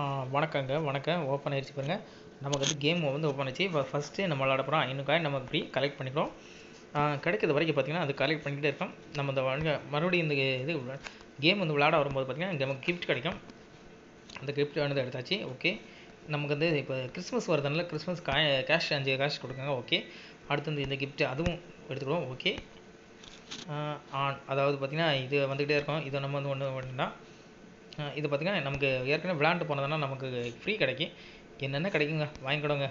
ஆ, வணக்கங்க வணக்கம் ஓப்பன் ஆயிடுச்சு பாருங்க நமக்கு வந்து கேம் வந்து ஓப்பன் ஆச்சு இப்போ ஃபஸ்ட்டு நம்ம விளாட போகிறோம் ஐநூறு காயின் நம்ம இப்படி கலெக்ட் பண்ணிக்கிறோம் ஆ, கிடைக்கிறது வரைக்கும் பார்த்தீங்கன்னா அது கலெக்ட் பண்ணிக்கிட்டே இருக்கோம் நம்ம இந்த வழங்க மறுபடியும் இந்த இது கேம் வந்து விளாட வரும்போது பார்த்தீங்கன்னா நமக்கு கிஃப்ட் கிடைக்கும் அந்த கிஃப்ட் ஆனது எடுத்தாச்சு ஓகே நமக்கு வந்து இப்போ கிறிஸ்மஸ் வருதுனால கிறிஸ்மஸ் கா கேஷ் அஞ்சு கேஷ் கொடுக்குங்க ஓகே அடுத்து வந்து இந்த கிஃப்ட் அதுவும் எடுத்துக்கிறோம் ஓகே ஆன் அதாவது பார்த்திங்கன்னா இது வந்துக்கிட்டே இருக்கும் இதை நம்ம வந்து ஒன்று ஒன்றுனா இது பார்த்திங்கன்னா நமக்கு ஏற்கனவே விளாண்டு போனதுனா நமக்கு ஃப்ரீ கிடைக்கும் என்னென்ன கிடைக்குங்க வாங்கிக்கிடுங்க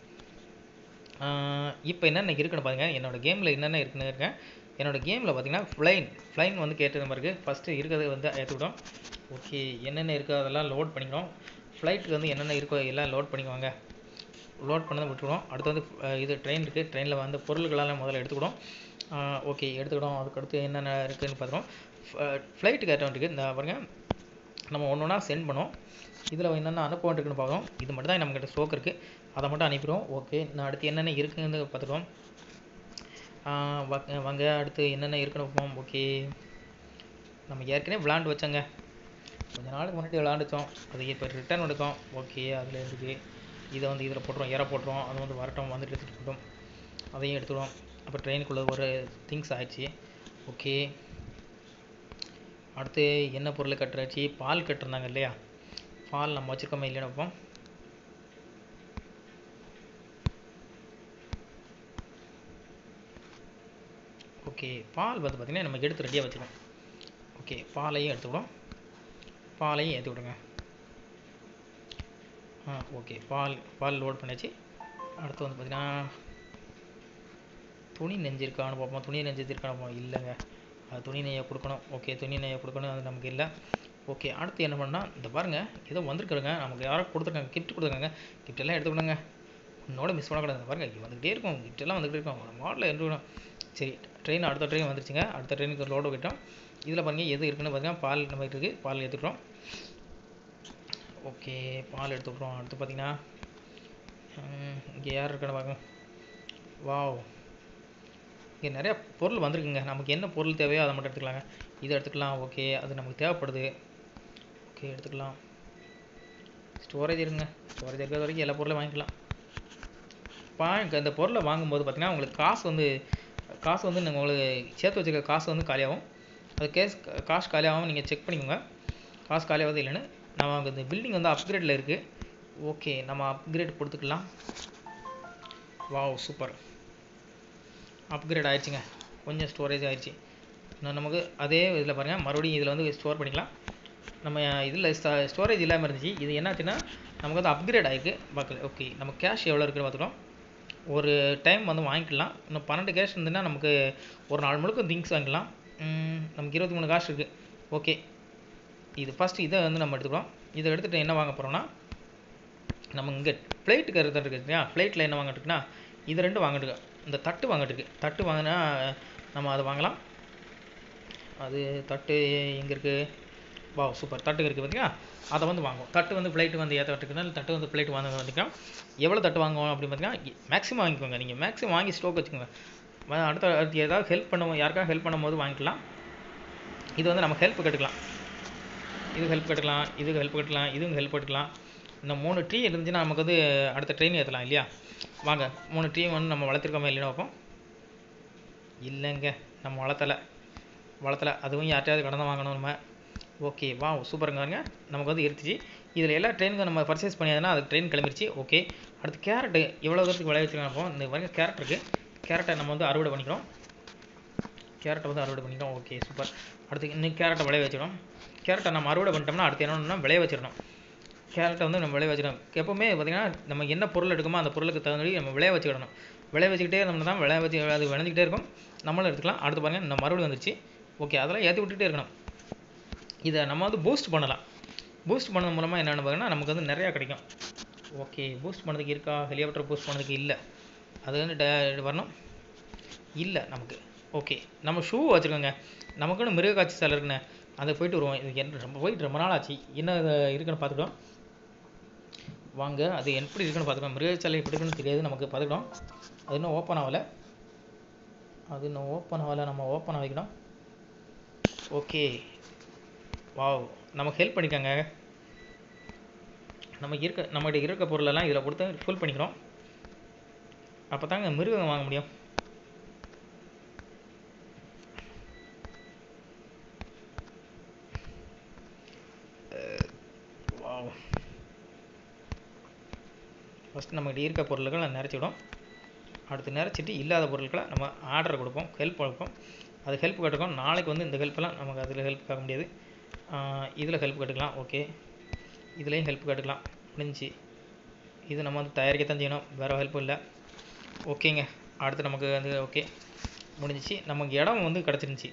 இப்போ என்னென்ன இருக்குன்னு பாருங்கள் என்னோடய கேமில் என்னென்ன இருக்குன்னு இருக்கேன் என்னோடய கேமில் பார்த்தீங்கன்னா ஃப்ளைன் ஃப்ளைன் வந்து கேட்டது மாதிரி இருக்குது ஃபஸ்ட்டு இருக்கிறது வந்து ஏற்றுக்கிட்டோம் ஓகே என்னென்ன இருக்கோ அதெல்லாம் லோட் பண்ணிக்கிறோம் ஃப்ளைட்டுக்கு வந்து என்னென்ன இருக்கோ எல்லாம் லோட் பண்ணிக்குவாங்க லோட் பண்ணதை விட்டுக்கிறோம் அடுத்து வந்து அஹ், இது ட்ரெயின் இருக்குது ட்ரெயினில் வந்து பொருட்களெல்லாம் முதல்ல எடுத்துக்கிடும் ஓகே எடுத்துக்கிட்டோம் அதுக்கடுத்து என்னென்ன இருக்குதுன்னு பார்த்துக்கிறோம் ஃப்ளைட்டுக்கு ஏற்ற இருக்குது இந்த பாருங்க நம்ம ஒன்று ஒன்றா சென்ட் பண்ணுவோம் இதில் என்னென்ன அனுப்ப வேண்டியிருக்குன்னு பார்க்குறோம் இது மட்டும் தான் நம்மக்கிட்ட ஸ்டோக் இருக்குது அதை மட்டும் அனுப்பிடுவோம் ஓகே நான் அடுத்து என்னென்ன இருக்குன்னு பார்த்துக்குவோம் வ- வாங்க அடுத்து என்னென்ன இருக்குன்னு பார்ப்போம் ஓகே நம்ம ஏற்கனவே விளாண்டு வச்சோங்க கொஞ்ச நாளுக்கு முன்னாடி விளாண்டுச்சோம் அது இப்போ ரிட்டர்ன் எடுக்கும் ஓகே அதில் இருக்குது இதை வந்து இதில் போட்டுருவோம் இற போட்டுருவோம் அது வந்து வரட்டும் வந்துட்டு எடுத்துகிட்டு போட்டோம் அதையும் எடுத்துடுவோம் அப்போ ட்ரெயினுக்குள்ளே ஒரு திங்ஸ் ஆயிடுச்சு ஓகே அடுத்து என்ன பொருள் கட்டுறாச்சு பால் கட்டிருந்தாங்க இல்லையா பால் நம்ம வச்சுருக்கோமா இல்லைன்னு வைப்போம் ஓகே பால் வந்து பார்த்திங்கன்னா நம்ம எடுத்து ரெடியாக வச்சுருக்கோம் ஓகே பாலையும் எடுத்துக்கிடும் பாலையும் ஏற்றி விடுங்க ஆ ஓகே பால் பால் லோட் பண்ணியாச்சு அடுத்து வந்து பார்த்திங்கன்னா துணி நெஞ்சிருக்கான்னு பார்ப்போம் துணி நெஞ்சிருக்கான்னு பார்ப்போம் இல்லைங்க அது துணி நெய்ய கொடுக்கணும் ஓகே துணி நெய்ய கொடுக்கணும் அது நமக்கு இல்லை ஓகே அடுத்து என்ன பண்ணால் இந்த பாருங்கள் ஏதோ வந்திருக்குறங்க நமக்கு யாரோ கொடுத்துருக்காங்க கிஃப்ட் கொடுத்துருக்காங்க gift எல்லாம் எடுத்துக்கணுங்க உன்னோட மிஸ் பண்ணக்கூடாது இந்த பாருங்க வந்துகிட்டே இருக்கும் gift எல்லாம் வந்துகிட்டே இருக்கும் மாடலில் எடுத்துக்கணும் சரி ட்ரெயின் அடுத்த ட்ரெயின் வந்துருச்சுங்க அடுத்த ட்ரெயினுக்கு லோடு விட்டோம் இதில் பாருங்க எது இருக்குன்னு பாருங்க பால் நம்ம இருக்குது பால் ஏற்றுக்கிறோம் ஓகே பால் எடுத்துக்கிறோம் அடுத்து பார்த்தீங்கன்னா இங்கே யார் இருக்கான்னு பாருங்க வாவ் இங்கே நிறைய பொருள் வந்திருக்குங்க நமக்கு என்ன பொருள் தேவையோ அதை மட்டும் எடுத்துக்கலாங்க இதை எடுத்துக்கலாம் ஓகே அது நமக்கு தேவைப்படுது ஓகே எடுத்துக்கலாம் ஸ்டோரேஜ் இருக்குங்க ஸ்டோரேஜ் இருக்கிறது வரைக்கும் எல்லா பொருளையும் வாங்கிக்கலாம் பா இந்த பொருளை வாங்கும்போது பார்த்தீங்கன்னா உங்களுக்கு காசு வந்து காசு வந்து நீங்கள் உங்களுக்கு சேர்த்து வச்சுக்க காசு வந்து காலியாகும் அது கேஸ் காசு காலியாகும் நீங்கள் செக் பண்ணிக்கோங்க காசு காலியாகுது இல்லைன்னு நம்ம இந்த பில்டிங் வந்து அப்கிரேடில் இருக்குது ஓகே நம்ம அப்கிரேட் கொடுத்துக்கலாம் வாவ் சூப்பர் அப்கிரேட் ஆயிடுச்சுங்க கொஞ்சம் ஸ்டோரேஜ் ஆயிடுச்சு இன்னும் நமக்கு அதே இதில் பாருங்கள் மறுபடியும் இதில் வந்து ஸ்டோர் பண்ணிக்கலாம் நம்ம இதில் ஸ்டோரேஜ் இல்லாமல் இருந்துச்சு இது என்னாச்சுன்னா நமக்கு வந்து அப்கிரேட் ஆகிருக்கு பார்க்கல ஓகே நம்ம கேஷ் எவ்வளோ இருக்குன்னு பார்த்துட்டோம் ஒரு டைம் வந்து வாங்கிக்கலாம் இன்னும் பன்னெண்டு கேஷ் இருந்துன்னா நமக்கு ஒரு நாள் முழுக்க திங்ஸ் வாங்கிக்கலாம் ம், நமக்கு இருபத்தி மூணு காசு இருக்குது ஓகே இது ஃபஸ்ட்டு இதை வந்து நம்ம எடுத்துக்கிறோம் இதை எடுத்துகிட்டு என்ன வாங்க போகிறோம்னா நம்ம இங்கே ஃப்ளைட்டுக்கு இருக்கிறது இருக்குது இல்லையா ஃப்ளைட்டில் என்ன வாங்கிட்டு இருக்குன்னா இது ரெண்டு வாங்கிட்டு இருக்கு. இந்த தட்டு வாங்கிட்டு இருக்கு தட்டு வாங்கினா நம்ம அதை வாங்கலாம் அது தட்டு எங்கே இருக்குது வா சூப்பர் தட்டு இருக்குது பார்த்தீங்களா அதை வந்து வாங்குவோம் தட்டு வந்து ஃப்ளைட்டு வந்து ஏற்ற இருக்குதுனால தட்டு வந்து ஃப்ளைட் வாங்க வந்துக்கலாம் எவ்வளோ தட்டு வாங்குவோம் அப்படின்னு பார்த்தீங்கன்னா மேக்ஸிமம் வாங்கிக்கோங்க நீங்கள் மேக்ஸிமம் வாங்கி ஸ்டோக் வச்சுக்கோங்க வ- அடுத்த அடுத்து ஏதாவது ஹெல்ப் பண்ணுவோம் யாருக்காவது ஹெல்ப் பண்ணும்போது வாங்கிக்கலாம் இது வந்து நம்ம ஹெல்ப் கேட்டுக்கலாம் இது ஹெல்ப் கேட்டுக்கலாம் இதுக்கு ஹெல்ப் கேட்டுக்கலாம் இதுவும் ஹெல்ப் கேட்டுக்கலாம் இந்த மூணு ட்ரீ இருந்துச்சுன்னா நமக்கு வந்து அடுத்த ட்ரெயின் ஏற்றலாம் இல்லையா வாங்க மூணு ட்ரீ வந்து நம்ம வளர்த்துருக்கோமா இல்லைன்னு பார்ப்போம் இல்லைங்க நம்ம வளர்த்தலை வளர்த்தலை அதுவும் யார்ட்டையாவது கடன் தான் வாங்கணும் நம்ம ஓகே வா சூப்பருங்க பாருங்க நமக்கு வந்து இருந்துச்சு இதில் எல்லா ட்ரெயினுக்கும் நம்ம பர்ச்சேஸ் பண்ணியாதுன்னா அதுக்கு ட்ரெயின் கிளம்பிருச்சு ஓகே அடுத்து கேரட்டு எவ்வளோ தூரத்துக்கு விளைய வச்சுருக்காங்க அப்போ இந்த பாருங்க கேரட் இருக்குது கேரட்டை நம்ம வந்து அறுவடை பண்ணிக்கிறோம் கேரட்டை வந்து அறுவடை பண்ணிட்டோம் ஓகே சூப்பர் அடுத்து இன்னும் கேரட்டை விளைய வச்சிடும் கேரட்டை நம்ம அறுவடை பண்ணிட்டோம்னா அடுத்து என்னன்னா விளைய வச்சிடணும் கேரட்டை வந்து நம்ம விளைய வச்சிடணும் எப்போவுமே பார்த்திங்கன்னா நம்ம என்ன பொருள் எடுக்குமோ அந்த பொருளுக்கு தகுந்தபடி நம்ம விளைய வச்சுக்கிடணும் விளைய வச்சுக்கிட்டே இருந்தோம்னா தான் விளைய வச்சு அது விளைஞ்சிக்கிட்டே இருக்கும் நம்மளும் எடுத்துக்கலாம் அடுத்து பாருங்கள் நம்ம மறுபடியும் வந்துச்சு ஓகே அதெல்லாம் ஏற்றி விட்டுட்டே இருக்கணும் இதை நம்ம வந்து பூஸ்ட் பண்ணலாம் பூஸ்ட் பண்ணது மூலமாக என்னென்னு பார்த்தீங்கன்னா நமக்கு வந்து நிறையா கிடைக்கும் ஓகே பூஸ்ட் பண்ணதுக்கு இருக்கா ஹெலிகாப்டர் பூஸ்ட் பண்ணதுக்கு இல்லை அது வந்து ட- வரணும் இல்லை நமக்கு ஓகே நம்ம ஷூ வச்சுருக்கோங்க நமக்குன்னு மிருக காட்சி சாலை இருக்குண்ணே அதை போயிட்டு வருவோம் இது என்ன ரொம்ப போயிட்டு ரொம்ப நாள் ஆச்சு என்ன இது இருக்குன்னு பார்த்துக்கிட்டோம் வாங்க அது எப்படி இருக்குன்னு பார்த்துக்கலாம் மிருகச்சாலை எப்படி இருக்குன்னு தெரியாது நமக்கு பார்த்துக்கிட்டோம் அது இன்னும் ஓப்பன் ஆகலை அது இன்னும் ஓப்பன் ஆகலை நம்ம ஓப்பன் ஆகிக்கணும் ஓகே வாவ் நமக்கு ஹெல்ப் பண்ணிக்காங்க நமக்கு இருக்க நம்மகிட்ட இருக்க பொருளெல்லாம் இதில் கொடுத்து ஃபுல் பண்ணிக்கிறோம் அப்போ தாங்க மிருகம் வாங்க முடியும் வாவ் ஃபஸ்ட் நம்மகிட்ட இருக்க பொருட்களை நிறச்சிவிடும் அடுத்து நிறச்சிட்டு இல்லாத பொருட்களை நம்ம ஆர்டர் கொடுப்போம் ஹெல்ப் கொடுப்போம் அது ஹெல்ப் கேட்டுக்கோம் நாளைக்கு வந்து இந்த ஹெல்ப்லாம் நமக்கு அதில் ஹெல்ப் கேட்க முடியாது இதில் ஹெல்ப் கேட்டுக்கலாம் ஓகே இதுலேயும் ஹெல்ப் கேட்டுக்கலாம் முடிஞ்சு இது நம்ம வந்து தயாரிக்க தான் செய்யணும் வேறு ஹெல்ப்பும் இல்லை ஓகேங்க அடுத்து நமக்கு வந்து ஓகே முடிஞ்சிச்சு நமக்கு இடம் வந்து கிடச்சிருந்துச்சி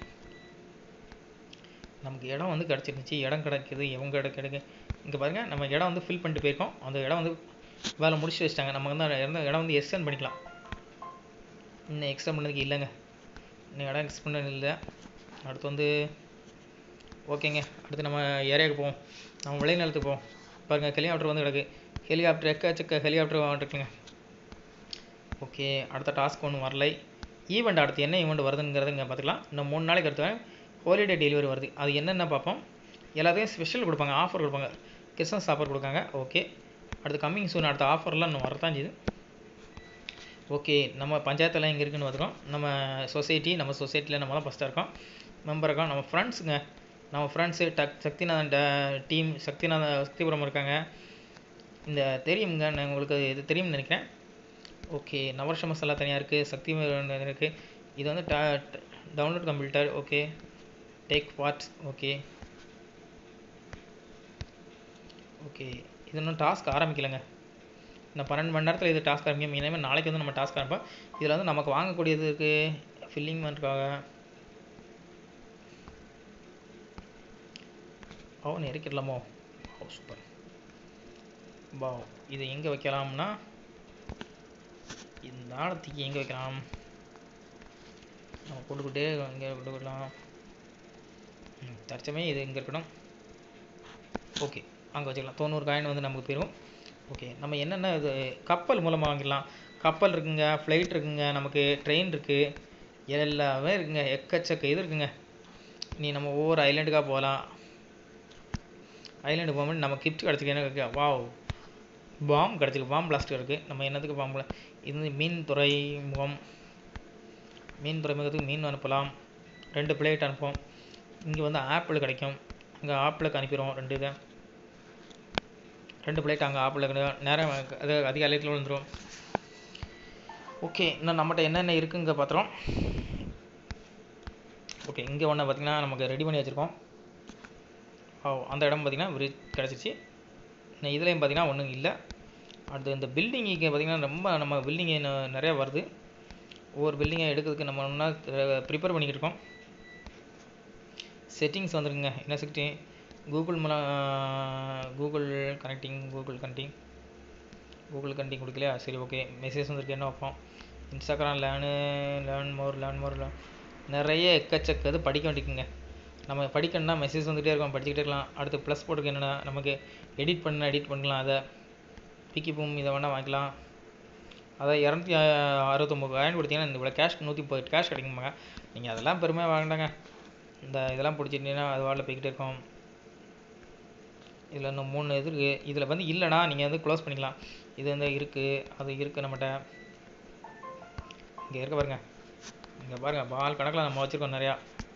நமக்கு இடம் வந்து கிடச்சிருந்துச்சி இடம் கிடைக்குது எவங்க இடம் கிடைக்கு இங்கே பாருங்கள் நம்ம இடம் வந்து ஃபில் பண்ணிட்டு போயிருக்கோம் அந்த இடம் வந்து வேலை முடிச்சு வச்சிட்டாங்க நம்ம வந்து இருந்த இடம் வந்து எக்ஸ்டெண்ட் பண்ணிக்கலாம் இன்னும் எக்ஸ்டெண்ட் பண்ணதுக்கு இல்லைங்க இன்னும் இடம் எக்ஸ்ட் பண்ண இல்லை அடுத்து வந்து ஓகேங்க அடுத்து நம்ம ஏரியாவுக்கு போவோம் நம்ம விளைநிலத்துக்கு போவோம் பாருங்கள் ஹெலிகாப்டர் வந்து கிடக்கு ஹெலிகாப்டர் எக்கச்சக்க ஹெலிகாப்டர் வந்துட்டுருக்குங்க ஓகே அடுத்த டாஸ்க் ஒன்றும் வரலை ஈவெண்ட் அடுத்து என்ன ஈவெண்ட் வருதுங்கிறத இங்கே பார்த்துக்கலாம் இன்னும் மூணு நாளைக்கு அடுத்து ஹாலிடே டெலிவரி வருது அது என்னென்ன பார்ப்போம் எல்லாத்தையும் ஸ்பெஷல் கொடுப்பாங்க ஆஃபர் கொடுப்பாங்க கிறிஸ்மஸ் ஆஃபர் கொடுக்காங்க ஓகே அடுத்து கம்மிங் சூன் அடுத்த ஆஃபர்லாம் இன்னும் வரதான் செய்யுது ஓகே நம்ம பஞ்சாயத்தெல்லாம் எங்கே இருக்குன்னு பார்த்துக்கோம் நம்ம சொசைட்டி நம்ம சொசைட்டியில் நம்ம தான் ஃபஸ்ட்டாக இருக்கோம் மெம்பர் இருக்கோம் நம்ம ஃப்ரெண்ட்ஸுங்க நம்ம ஃப்ரெண்ட்ஸு டக் சக்திநாதன் டீம் சக்திநாதன் சக்திபுரம் இருக்காங்க இந்த தெரியுங்க நான் உங்களுக்கு இது தெரியும்னு நினைக்கிறேன் ஓகே நவர்ஷ மசாலா தனியாக இருக்குது சக்தி இருக்குது இது வந்து download computer okay take parts okay okay இது இன்னும் டாஸ்க் ஆரம்பிக்கலைங்க இன்னும் பன்னெண்டு மணி நேரத்தில் இது டாஸ்க் ஆரம்பிக்கும் இனிமேல் நாளைக்கு வந்து நம்ம டாஸ்க் ஆரம்பிப்போம் இதில் வந்து நமக்கு வாங்கக்கூடியதுக்கு ஃபில்லிங் பண்ணுறதுக்காக அவன் இறக்கிடலாமோ ஓ சூப்பர் பா இது எங்கே வைக்கலாம்னா இந்த ஆழத்துக்கு எங்கே வைக்கலாம் நம்ம போட்டுக்கிட்டே இங்கே போட்டுக்கலாம் தற்சமே இது இங்கே இருக்கணும் ஓகே அங்கே வச்சுக்கலாம் தொண்ணூறு காயின் வந்து நமக்கு போயிடும் ஓகே நம்ம என்னென்ன இது கப்பல் மூலமாக வாங்கிடலாம் கப்பல் இருக்குங்க ஃப்ளைட் இருக்குங்க நமக்கு ட்ரெயின் இருக்குது எல்லாமே இருக்குங்க எக்கச்சக்க இது இருக்குங்க நீ நம்ம ஒவ்வொரு ஐலாண்டுக்காக போகலாம் ஐலாண்டு போகும்போது நம்ம கிஃப்ட் கிடச்சிருக்கு என்ன வாவ் பாம் கிடச்சிருக்கு பாம் பிளாஸ்ட் இருக்குது நம்ம என்னத்துக்கு பாம் இது வந்து மீன் துறைமுகம் மீன் துறைமுகத்துக்கு மீன் அனுப்பலாம் ரெண்டு பிளேட் அனுப்புவோம் இங்கே வந்து ஆப்பிள் கிடைக்கும் அங்கே ஆப்பிளுக்கு அனுப்பிடுவோம் ரெண்டு இதை ரெண்டு பிளேட் அங்கே ஆப்பிள் கிடைக்கும் நேரம் அது அதிக அலையத்தில் விழுந்துடும் ஓகே இன்னும் நம்மகிட்ட என்னென்ன இருக்குங்க பார்த்துறோம் ஓகே இங்கே ஒன்று பார்த்திங்கன்னா நமக்கு ரெடி பண்ணி வச்சுருக்கோம் ஓ அந்த இடம் பார்த்திங்கன்னா விரி கிடச்சிச்சு இன்னும் இதுலேயும் பார்த்திங்கன்னா ஒன்றும் இல்லை அடுத்து இந்த பில்டிங்கு பார்த்திங்கன்னா ரொம்ப நம்ம பில்டிங்கு நிறையா வருது ஒவ்வொரு பில்டிங்கை எடுக்கிறதுக்கு நம்ம ஒன்றா ப்ரிப்பேர் பண்ணிக்கிட்டு இருக்கோம் செட்டிங்ஸ் வந்துருக்குங்க என்ன செட்டிங் கூகுள் மூலம் Google connecting Google connecting Google connecting கொடுக்கலையா சரி ஓகே மெசேஜ் வந்திருக்கு என்ன வைப்போம் Instagram learn learn more learn more நிறைய எக்கச்சக்கது படிக்க வேண்டிக்குங்க நம்ம படிக்கணும்னா மெசேஜ் வந்துகிட்டே இருக்கும் படிச்சுக்கிட்டே இருக்கலாம் அடுத்து ப்ளஸ் போட்டுக்கு என்னென்னா நமக்கு எடிட் பண்ண எடிட் பண்ணலாம் அதை பிக்கி பூம் இதை வேணால் வாங்கிக்கலாம் அதை இரநூத்தி அறுபத்தொம்பது காயின் கொடுத்தீங்கன்னா இந்த இவ்வளோ கேஷ் நூற்றி முப்பது கேஷ் கிடைக்குமாங்க நீங்கள் அதெல்லாம் பெருமையாக வாங்கினாங்க இந்த இதெல்லாம் பிடிச்சிட்டிங்கன்னா அது வாட்டில் போய்கிட்டே இருக்கும் இதில் இன்னும் மூணு இது இருக்குது இதில் வந்து இல்லைனா நீங்கள் வந்து க்ளோஸ் பண்ணிக்கலாம் இது வந்து இருக்குது அது இருக்குது நம்மகிட்ட இங்கே இருக்க பாருங்க இங்கே பாருங்கள் பால் கணக்கில் நம்ம வச்சுருக்கோம் நிறையா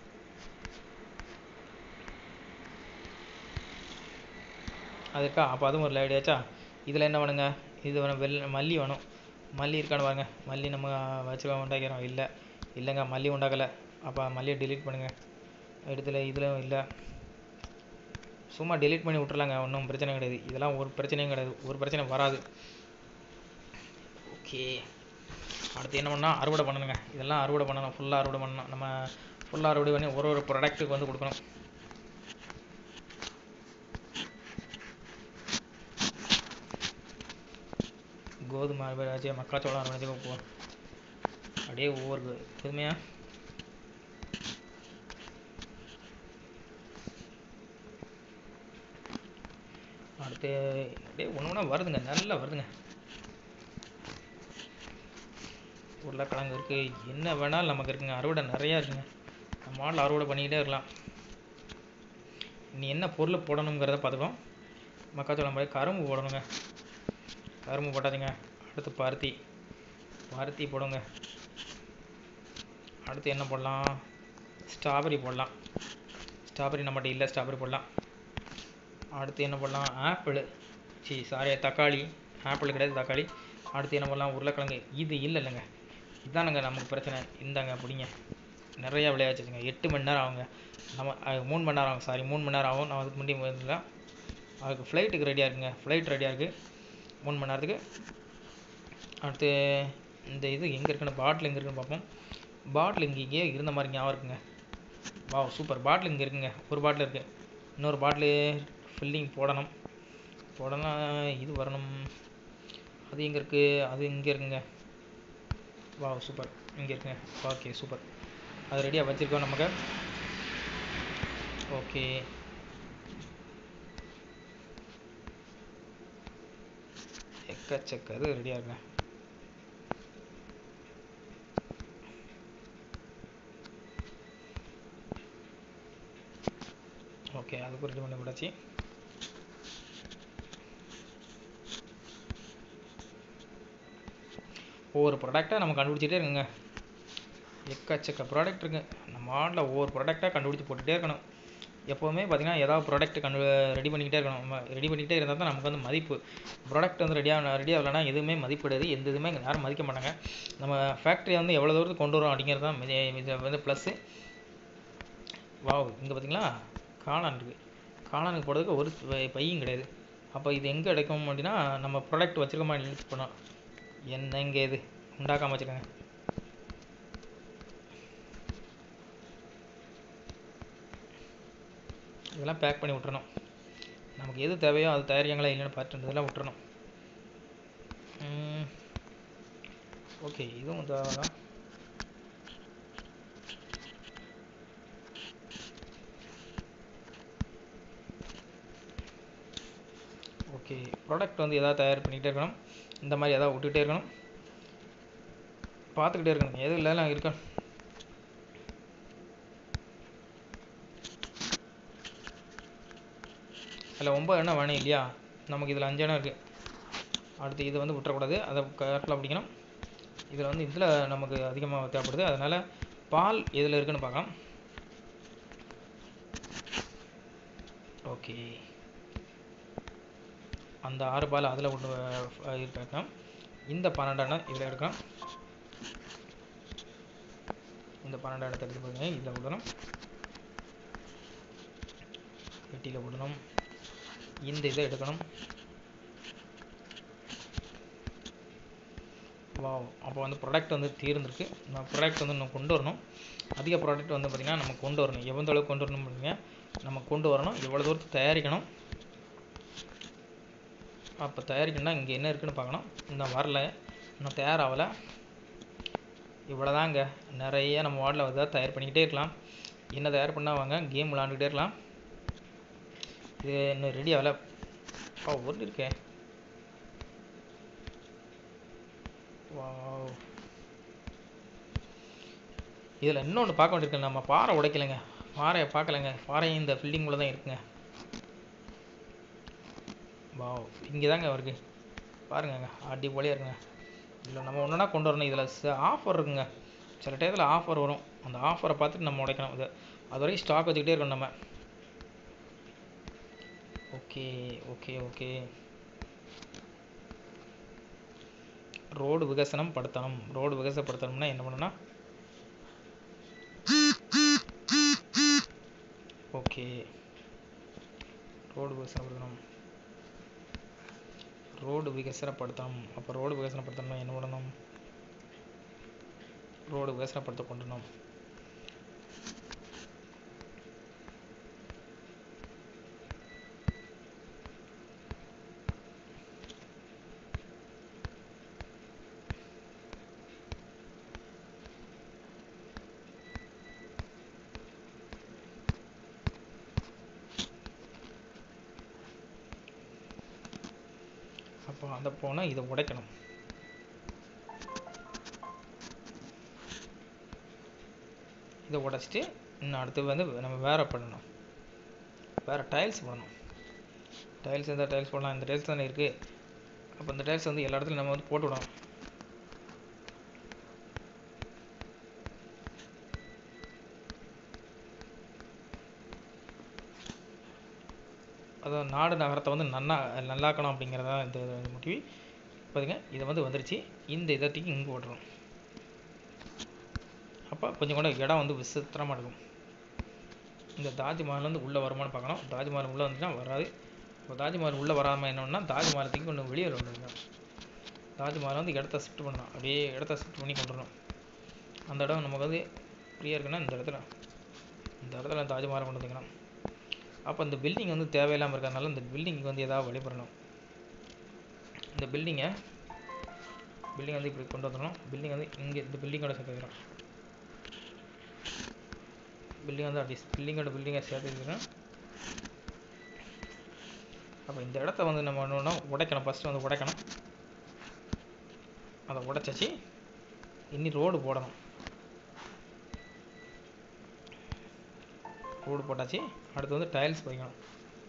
அது இருக்கா அப்போ அதுவும் ஒரு லைடியாச்சா இதில் என்ன வேணுங்க இது வேணும் வெள் மல்லி வேணும் மல்லி இருக்கான்னு பாருங்க மல்லி நம்ம வச்சுக்க உண்டாக்கிறோம் இல்லை இல்லைங்க மல்லி உண்டாக்கலை அப்போ மல்லியை டிலீட் பண்ணுங்கள் இடத்துல இதில் இல்லை சும்மா டெலீட் பண்ணி விட்றலாங்க ஒன்றும் பிரச்சனை கிடையாது இதெல்லாம் ஒரு பிரச்சனையும் கிடையாது ஒரு பிரச்சனை வராது ஓகே அடுத்து என்ன பண்ணால் அறுவடை பண்ணணுங்க இதெல்லாம் அறுவடை பண்ணணும் ஃபுல்லாக அறுவடை பண்ணணும் நம்ம ஃபுல்லாக அறுவடை பண்ணி ஒரு ஒரு ப்ராடக்ட்டுக்கு வந்து கொடுக்கணும் கோதுமை அறுவடை ஆச்சு மக்காச்சோளம் அறுவடை ஆச்சு போ அப்படியே ஒவ்வொரு புதுமையாக அடுத்து அப்படியே ஒன்று ஒன்றா வருதுங்க நல்லா வருதுங்க உருளைக்கிழங்கு இருக்குது என்ன வேணாலும் நமக்கு இருக்குங்க அறுவடை நிறையா இருக்குங்க நம்ம மாடல் அறுவடை பண்ணிக்கிட்டே இருக்கலாம் நீ என்ன பொருள் போடணுங்கிறத பார்த்துக்கோம் மக்காச்சோளம் மாதிரி கரும்பு போடணுங்க கரும்பு போட்டாதீங்க அடுத்து பருத்தி பருத்தி போடுங்க அடுத்து என்ன போடலாம் ஸ்ட்ராபெரி போடலாம் ஸ்ட்ராபெரி நம்மகிட்ட இல்லை ஸ்ட்ராபெரி போடலாம் அடுத்து என்ன போடலாம் ஆப்பிள் சி சாரி தக்காளி ஆப்பிள் கிடையாது தக்காளி அடுத்து என்ன பண்ணலாம் உருளைக்கிழங்கு இது இல்லை இல்லைங்க இதானுங்க நமக்கு பிரச்சனை இந்தாங்க பிடிங்க நிறையா விளையாச்சுங்க எட்டு மணி நேரம் ஆகுங்க நம்ம அஹ், மூணு மணி நேரம் ஆகும் சாரி மூணு மணி நேரம் ஆகும் நான் அதுக்கு முன்னாடி வந்துடலாம் அதுக்கு ஃப்ளைட்டுக்கு ரெடியாக இருக்குங்க ஃப்ளைட் ரெடியாக இருக்குது மூணு மணி நேரத்துக்கு அடுத்து இந்த இது எங்கே இருக்குன்னு பாட்டில் எங்கே இருக்குன்னு பார்ப்போம் பாட்டில் இங்கே இங்கேயே இருந்த மாதிரி ஞாபகம் இருக்குங்க வா சூப்பர் பாட்டில் இங்கே இருக்குங்க ஒரு பாட்டில் இருக்குது இன்னொரு பாட்டிலு ஃபில்லிங் போடணும் போடணும் இது வரணும் அது எங்கே இருக்குது அது இங்கே இருக்குங்க வா சூப்பர் இங்கே இருக்குங்க ஓகே சூப்பர் அது ரெடியாக வச்சுருக்கோம் நமக்கு ஓகே எக்கச்சக்க அது ரெடியாக இருக்குங்க ஓகே அதுக்கு ரெடி பண்ணி விடாச்சு ஒவ்வொரு ப்ராடக்டாக நம்ம கண்டுபிடிச்சிட்டே இருக்குங்க எக்கச்சக்க ப்ராடக்ட் இருக்குங்க நம்ம ஆடில் ஒவ்வொரு ப்ராடக்டாக கண்டுபிடிச்சி போட்டுகிட்டே இருக்கணும் எப்போவுமே பார்த்தீங்கன்னா ஏதாவது ப்ராடக்ட் கண்டு ரெடி பண்ணிக்கிட்டே இருக்கணும் நம்ம ரெடி பண்ணிக்கிட்டே இருந்தால் தான் நமக்கு வந்து மதிப்பு ப்ராடக்ட் வந்து ரெடியாக ரெடி ஆகலைன்னா எதுவுமே மதிப்பு கிடையாது எந்த இதுவுமே இங்க யாரும் மதிக்க மாட்டாங்க நம்ம ஃபேக்ட்ரியை வந்து எவ்வளோ தூரத்துக்கு கொண்டு வரோம் அப்படிங்கிறது தான் இது இது வந்து ப்ளஸ்ஸு வாவ் இங்கே பார்த்தீங்களா காளான் இருக்குது காளானுக்கு போடுறதுக்கு ஒரு பை- பையும் கிடையாது அப்போ இது எங்கே கிடைக்கும் அப்படின்னா நம்ம ப்ராடக்ட் வச்சுருக்கோமா லிஸ்ட் பண்ணோம் என்ன இங்கே இது உண்டாக்காமல் வச்சுருக்காங்க இதெல்லாம் பேக் பண்ணி விட்டுறணும் நமக்கு எது தேவையோ அது தயாரிக்காங்களா இல்லைன்னு பார்த்துட்டு இதெல்லாம் விட்டுறணும் ஓகே இதுவும் தேவை தான் ஓகே ப்ராடக்ட் வந்து எதாவது தயார் பண்ணிக்கிட்டே இருக்கணும் இந்த மாதிரி எதாவது விட்டுக்கிட்டே இருக்கணும் பார்த்துக்கிட்டே இருக்கணும் எது இல்லைலாம் இருக்க அதில் ஒம்பது எண்ணெய் வேணும் இல்லையா நமக்கு இதில் அஞ்சு எண்ணெய் இருக்குது அடுத்து இதை வந்து விட்டுறக்கூடாது அதை கரெக்டாக பிடிக்கணும் இதில் வந்து இதில் நமக்கு அதிகமாக தேவைப்படுது அதனால் பால் எதில் இருக்குன்னு பார்க்கலாம் ஓகே அந்த ஆறு பால் அதில் கொண்டு இருக்கலாம் இந்த பன்னெண்டு எண்ணெய் இதில் எடுக்கலாம் இந்த பன்னெண்டு எண்ணெய் எடுத்து பாருங்க இதில் விடணும் பெட்டியில் விடணும் இந்த இதை எடுக்கணும் வாவ் அப்போ வந்து ப்ராடக்ட் வந்து தீர்ந்துருக்கு நம்ம ப்ராடக்ட் வந்து நம்ம கொண்டு வரணும் அதிக ப்ராடக்ட் வந்து பார்த்திங்கன்னா நம்ம கொண்டு வரணும் எவ்வளோ அளவுக்கு கொண்டு வரணும் அப்படிங்க நம்ம கொண்டு வரணும் எவ்வளோ தூரத்துக்கு தயாரிக்கணும் அப்போ தயாரிக்கணும்னா இங்கே என்ன இருக்குன்னு பார்க்கணும் இன்னும் வரல இன்னும் தயாராகலை இவ்வளோதாங்க நிறைய நம்ம வார்டில் வந்து தயார் பண்ணிக்கிட்டே இருக்கலாம் என்ன தயார் பண்ணால் வாங்க கேம் விளாண்டுக்கிட்டே இருக்கலாம் இது இன்னும் ரெடி ஆகலை ஓ ஒரு இருக்கே வாவ் இதில் இன்னொன்று பார்க்க வேண்டியிருக்கு நம்ம பாறை உடைக்கலைங்க பாறையை பார்க்கலைங்க பாறையும் இந்த ஃபில்டிங்குள்ளே தான் இருக்குங்க வாவ் இங்கே தாங்க இருக்கு பாருங்கங்க அடிப்பொலியாக இருக்குங்க இதில் நம்ம ஒன்றுனா கொண்டு வரணும் இதில் ஆஃபர் இருக்குங்க சில டயத்தில் ஆஃபர் வரும் அந்த ஆஃபரை பார்த்துட்டு நம்ம உடைக்கணும் இது அது வரைக்கும் ஸ்டாக் வச்சுக்கிட்டே இருக்கணும் நம்ம ஓகே ஓகே ஓகே ரோடு விகசனம் படுத்தணும் ரோடு விகசப்படுத்தணும்னா என்ன பண்ணணும்னா ஓகே ரோடு விகசனப்படுத்தணும் ரோடு விகசனப்படுத்தணும் அப்போ ரோடு விகசனப்படுத்தணும்னா என்ன பண்ணணும் ரோடு விகசனப்படுத்த கொண்டணும் அப்போ அந்த போனால் இதை உடைக்கணும் இதை உடைச்சிட்டு இன்னும் அடுத்து வந்து நம்ம வேற பண்ணணும் வேறு டைல்ஸ் பண்ணணும் டைல்ஸ் இருந்தால் டைல்ஸ் போடலாம் இந்த டைல்ஸ் தானே இருக்குது அப்போ இந்த டைல்ஸ் வந்து எல்லா இடத்துலையும் நம்ம வந்து போட்டு விடணும் அதான் நாடு நகரத்தை வந்து நன்னா நல்லாக்கணும் அப்படிங்கிறதா இந்த முடிவு பாருங்க இதை வந்து வந்துருச்சு இந்த இதத்தையும் இங்கே போட்டுரும் அப்போ கொஞ்சம் கூட இடம் வந்து விசித்திரமாக இருக்கும் இந்த தாஜ்மஹால் வந்து உள்ளே வருமானு பார்க்கணும் தாஜ்மஹால் உள்ளே வந்துச்சுன்னா வராது இப்போ தாஜ்மஹால் உள்ளே வராமல் என்னன்னா தாஜ்மஹாலத்துக்கு கொஞ்சம் வெளியே வந்துருங்க தாஜ்மஹால் வந்து இடத்த ஷிஃப்ட் பண்ணலாம் அப்படியே இடத்த ஷிஃப்ட் பண்ணி கொண்டு வரணும் அந்த இடம் நமக்கு வந்து ஃப்ரீயாக இருக்குன்னா இந்த இடத்துல இந்த இடத்துல தாஜ்மஹால் கொண்டு வந்துக்கலாம் அப்போ இந்த பில்டிங் வந்து தேவையில்லாமல் இருக்கிறதுனால இந்த பில்டிங்க்கு வந்து ஏதாவது வழிபடணும் இந்த பில்டிங்கை பில்டிங் வந்து இப்படி கொண்டு வந்துடணும் பில்டிங் வந்து இங்கே இந்த பில்டிங்கோட சேர்த்து வைக்கிறோம் பில்டிங் வந்து அப்படி பில்டிங்கோட பில்டிங்கை சேர்த்து வைக்கிறோம் அப்போ இந்த இடத்த வந்து நம்ம ஒன்று உடைக்கணும் ஃபஸ்ட்டு வந்து உடைக்கணும் அதை உடைச்சாச்சு இனி ரோடு போடணும் ரோடு போட்டாச்சு அடுத்து வந்து டைல்ஸ் வைக்கணும்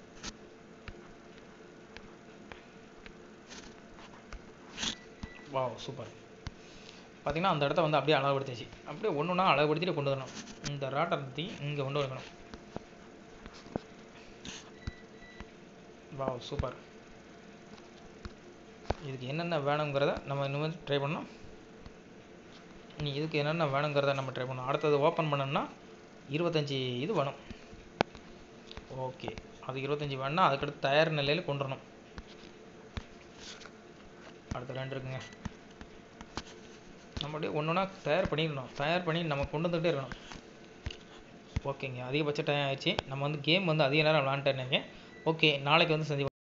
வா சூப்பர் பார்த்தீங்கன்னா அந்த இடத்த வந்து அப்படியே அளவுபடுத்திச்சு அப்படியே ஒன்று ஒன்றா அளவுபடுத்திட்டு கொண்டு வரணும் இந்த ராட்டத்தை இங்கே கொண்டு வரணும் வா சூப்பர் இதுக்கு என்னென்ன வேணுங்கிறத நம்ம இன்னும் ட்ரை பண்ணோம் நீ இதுக்கு என்னென்ன வேணுங்கிறத நம்ம ட்ரை பண்ணோம் அடுத்தது ஓப்பன் பண்ணோம்னா இருபத்தஞ்சி இது வேணும் ஓகே அது இருபத்தஞ்சி வேணும்னா அதுக்கடுத்து தயார் நிலையில் கொண்டு வரணும் அடுத்த ரெண்டு இருக்குங்க நம்ம அப்படியே ஒன்று ஒன்றா தயார் பண்ணிடணும் தயார் பண்ணி நம்ம கொண்டு வந்துகிட்டே இருக்கணும் ஓகேங்க அதிகபட்ச டைம் ஆயிடுச்சு நம்ம வந்து கேம் வந்து அதிக நேரம் விளாண்டுட்டேன் ஓகே நாளைக்கு வந்து சந்தி